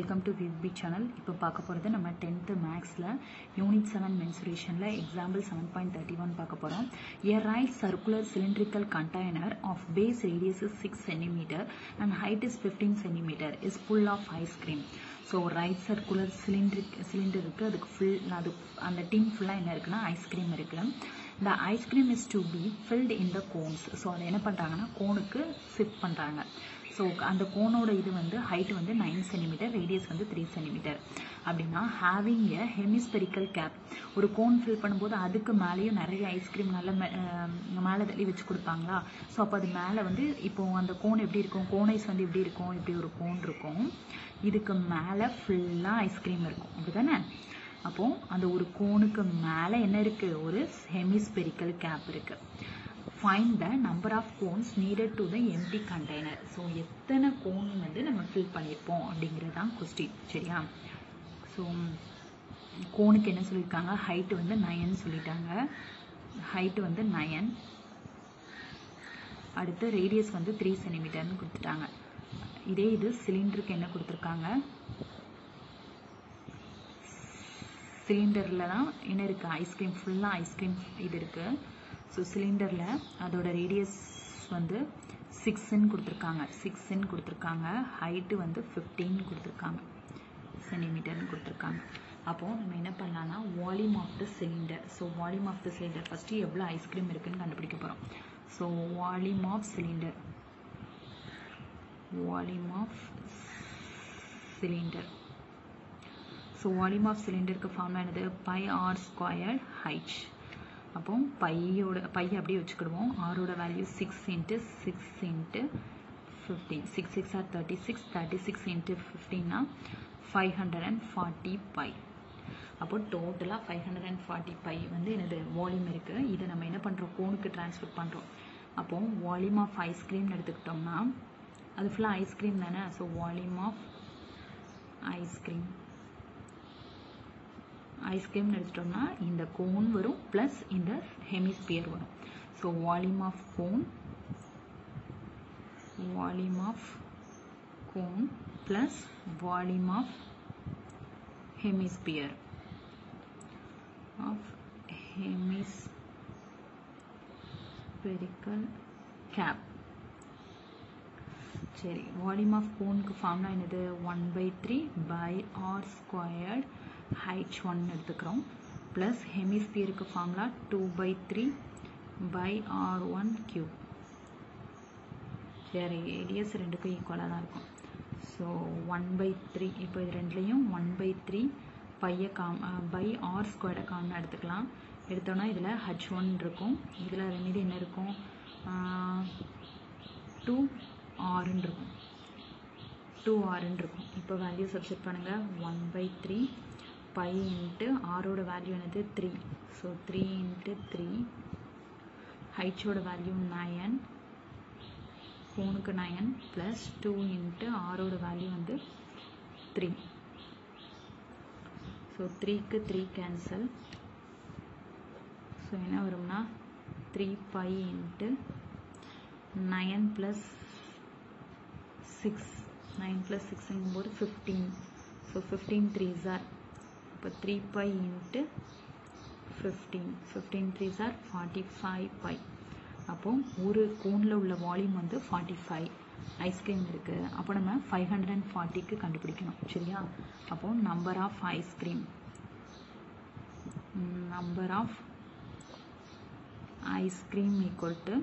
welcome to VP channel இப்போ பார்க்க போகிறது நம்ம டென்த்து மேக்ஸில் யூனிட் செவன் மென்சுரேஷனில் example seven point thirty one பார்க்க போகிறோம் a right circular cylindrical container of base radius is six centimetre and height is fifteen centimetre is full of ice cream so right circular cylindric cylinder இருக்குது அதுக்கு full அது அந்த டின் ஃபுல்லாக என்ன இருக்குன்னா ice cream இருக்குது இந்த ice cream is to be filled in the cones so அதை என்ன பண்ணுறாங்கன்னா கோனுக்கு ஷிஃப்ட் பண்ணுறாங்க ஸோ அந்த கோனோட இது வந்து ஹைட் வந்து நைன் சென்டிமீட்டர் ரேடியஸ் வந்து த்ரீ சென்டிமீட்டர் அப்படின்னா ஹேவிங் எ ஹெமிஸ்பெரிக்கல் கேப் ஒரு கோன் ஃபில் பண்ணும்போது அதுக்கு மேலேயும் நிறைய ஐஸ்கிரீம் நல்ல மேலே தள்ளி வச்சு கொடுப்பாங்களா ஸோ அப்போ அது மேலே வந்து இப்போ அந்த கோன் எப்படி இருக்கும் கோனைஸ் வந்து எப்படி இருக்கும் இப்படி ஒரு கோன் இருக்கும் இதுக்கு மேலே ஃபுல்லாக ஐஸ்கிரீம் இருக்கும் அப்படிதானே அப்போது அந்த ஒரு கோனுக்கு மேலே என்ன இருக்குது ஒரு ஹெமிஸ்பெரிக்கல் கேப் இருக்குது find the number of cones needed to the empty container so எத்தனை கோன் வந்து நம்ம ஃபில் பண்ணியிருப்போம் அப்படிங்கிறது தான் கொஸ்டின் சரியா ஸோ கோனுக்கு என்ன சொல்லியிருக்காங்க ஹைட்டு வந்து நயன் சொல்லிட்டாங்க ஹைட்டு வந்து நயன் அடுத்து ரேடியஸ் வந்து த்ரீ சென்டிமீட்டர்னு கொடுத்துட்டாங்க இதே இது சிலிண்டருக்கு என்ன கொடுத்துருக்காங்க சிலிண்டரில் தான் என்ன இருக்குது ஐஸ்கிரீம் ஃபுல்லாக ஐஸ்கிரீம் இது இருக்குது ஸோ சிலிண்டரில் அதோட ரேடியஸ் வந்து சிக்ஸ்ன்னு கொடுத்துருக்காங்க சிக்ஸ்ன்னு கொடுத்துருக்காங்க ஹைட்டு வந்து ஃபிஃப்டீன் கொடுத்துருக்காங்க சென்டிமீட்டர்னு கொடுத்துருக்காங்க அப்போது நம்ம என்ன பண்ணலாம்னா volume of the cylinder so volume of the cylinder first எவ்வளோ ஐஸ்கிரீம் இருக்குதுன்னு கண்டுபிடிக்க போகிறோம் so volume of cylinder volume of cylinder so volume of சிலிண்டருக்கு ஃபார்ம் என்னது பை ஆர் ஸ்கொயர்ட் ஹைட் அப்போ பையோட பை அப்படியே வச்சுக்கிடுவோம் ஆரோட value six into six into fifteen six six or thirty six thirty six into ஃபிஃப்டீன்னா five hundred and forty pi அப்போ டோட்டலாக five hundred and forty pi வந்து என்னது வால்யூம் இருக்குது இதை நம்ம என்ன பண்ணுறோம் கோனுக்கு ட்ரான்ஸ்ஃபர் பண்ணுறோம் அப்போ வால்யூம் ஆஃப் ஐஸ்கிரீம்னு எடுத்துக்கிட்டோம்னா அது ஃபுல்லாக ஐஸ்கிரீம் தானே ஸோ வால்யூம் ஆஃப் ஐஸ்கிரீம் ஐஸ்கிரீம்னு எடுத்துட்டோம்னா இந்த கோன் வரும் ப்ளஸ் இந்த ஹெமிஸ்பியர் வரும் so volume of cone volume of cone plus volume of hemisphere of hemispherical cap சரி வால்யூம் ஆஃப் கோனுக்கு ஃபார்ம்னா என்னது one by three pi r squared h one எடுத்துக்கிறோம் ப்ளஸ் ஹெமிஸ்பியருக்கு formula two by three pi r one cube சரி radius ரெண்டுக்கும் ஈக்குவலாக தான் இருக்கும் ஸோ ஒன் பை த்ரீ இப்போ இது ரெண்டுலேயும் ஒன் பை த்ரீ பையை காம் பை ஆர் ஸ்கொயர்டை காமனாக எடுத்துக்கலாம் எடுத்தோன்னா இதில் ஹச் ஒன் இருக்கும் இதில் மீது என்ன இருக்கும் டூ ஆறுன்னு இருக்கும் டூ ஆறுன்னு இருக்கும் இப்போ வேல்யூ சப்ஸ்டிட் பண்ணுங்கள் one by three pi into ஆரோட வேல்யூ என்னது three so three into three ஹைச்சோட வேல்யூ நயன் ஃபோனுக்கு நயன் ப்ளஸ் டூ இன்ட்டு ஆரோட வேல்யூ வந்து த்ரீ ஸோ த்ரீக்கு த்ரீ கேன்சல் ஸோ என்ன வரும்னா three pi into nine plus six nine plus சிக்ஸுங்கும்போது ஃபிஃப்டீன் ஸோ ஃபிஃப்டீன் த்ரீ ஜார் இப்போ three pi into fifteen fifteen three ஜார் ஃபார்ட்டி ஃபைவ் பை அப்போது ஒரு கோனில் உள்ள வால்யூம் வந்து ஃபார்ட்டி ஃபைவ் ஐஸ்கிரீம் இருக்குது அப்போ நம்ம ஃபைவ் ஹண்ட்ரட் அண்ட் ஃபார்ட்டிக்கு கண்டுபிடிக்கணும் சரியா அப்போது number of ice cream number of ice cream equal to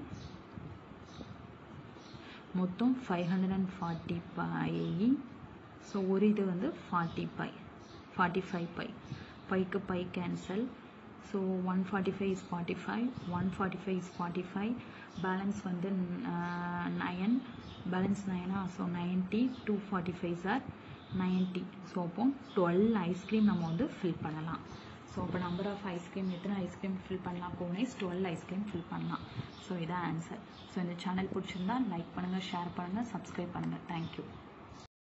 மொத்தம் five hundred and forty pi so ஒரு இது வந்து forty pi forty five pi பைக்கு pi cancel so one forty five is forty five one forty five is forty five balance வந்து nine balance நயனா so ninety two forty five sir ninety so அப்போ twelve ice cream நம்ம வந்து fill பண்ணலாம் so அப்போ number of ice cream எத்தனை ice cream fill பண்ணலாம் cones twelve ice cream fill பண்ணலாம் ஸோ இதான் ஆன்சர் ஸோ இந்த சேனல் பிடிச்சிருந்தா லைக் பண்ணுங்கள் ஷேர் பண்ணுங்கள் சப்ஸ்கிரைப் பண்ணுங்கள் தேங்க்யூ